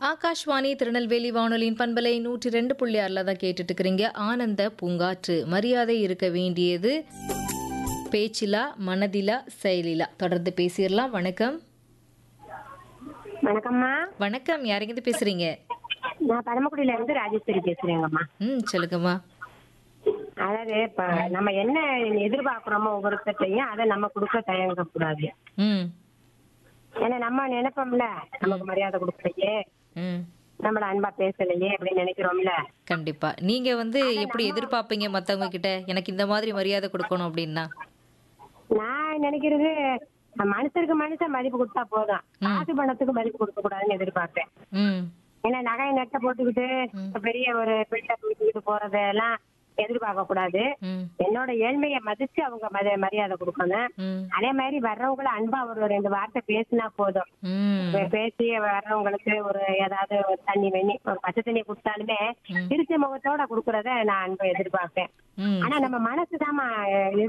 ஆகாஷ்வாணி திருநெல்வேலி வானொலியின் பண்பலை நூற்றி ரெண்டு புள்ளி ஆறில் தான் கேட்டுட்டு இருக்கிறீங்க ஆனந்த பூங்காற்று மரியாதை இருக்க வேண்டியது பேச்சிலா மனதிலா செயலிலா தொடர்ந்து பேசிடலாம் வணக்கம் வணக்கம்மா வணக்கம் யாருங்கிட்ட பேசுறீங்க நான் பரமக்குடியில இருந்து ராஜேஸ்வரி பேசுறேங்கம்மா ம் சொல்லுங்கம்மா அதாவது இப்ப நம்ம என்ன எதிர்பார்க்கிறோமோ ஒவ்வொருத்தையும் அதை நம்ம கொடுக்க தயங்க கூடாது ம் ஏன்னா நம்ம நினைப்போம்ல நமக்கு மரியாதை கொடுக்கலையே ம் நம்மள அன்பா பேசலையே அப்படின்னு நினைக்கிறோம்ல கண்டிப்பா நீங்க வந்து எப்படி எதிர்பார்ப்பீங்க மத்தவங்க கிட்ட எனக்கு இந்த மாதிரி மரியாதை கொடுக்கணும் அப்படின்னா நான் நினைக்கிறது மனுஷருக்கு மனுஷன் மதிப்பு கொடுத்தா போதும் காசு பணத்துக்கு மதிப்பு கொடுக்க கூடாதுன்னு எதிர்பார்ப்பேன் ம் ஏன்னா நகை நட்டை போட்டுக்கிட்டு பெரிய ஒரு பில்டப் வச்சுக்கிட்டு போறதெல்லாம் எதிர்பார்க்க கூடாது ம் என்னோட ஏழ்மையை மதிச்சு அவங்க மத- மரியாதை கொடுக்கணும் ம் அதே மாதிரி வர்றவங்கள அன்பா ஒரு ரெண்டு வார்த்தை பேசினா போதும் ம் பே- பேசி வர்றவங்களுக்கு ஒரு ஏதாவது ஒரு தண்ணி வெண்ணி ஒரு பச்சை தண்ணி கொடுத்தாலுமே ம். திருச்சி முகத்தோட குடுக்கறத நான் அன்பை எதிர்பார்ப்பேன் ம் ஆனா நம்ம மனசுதான்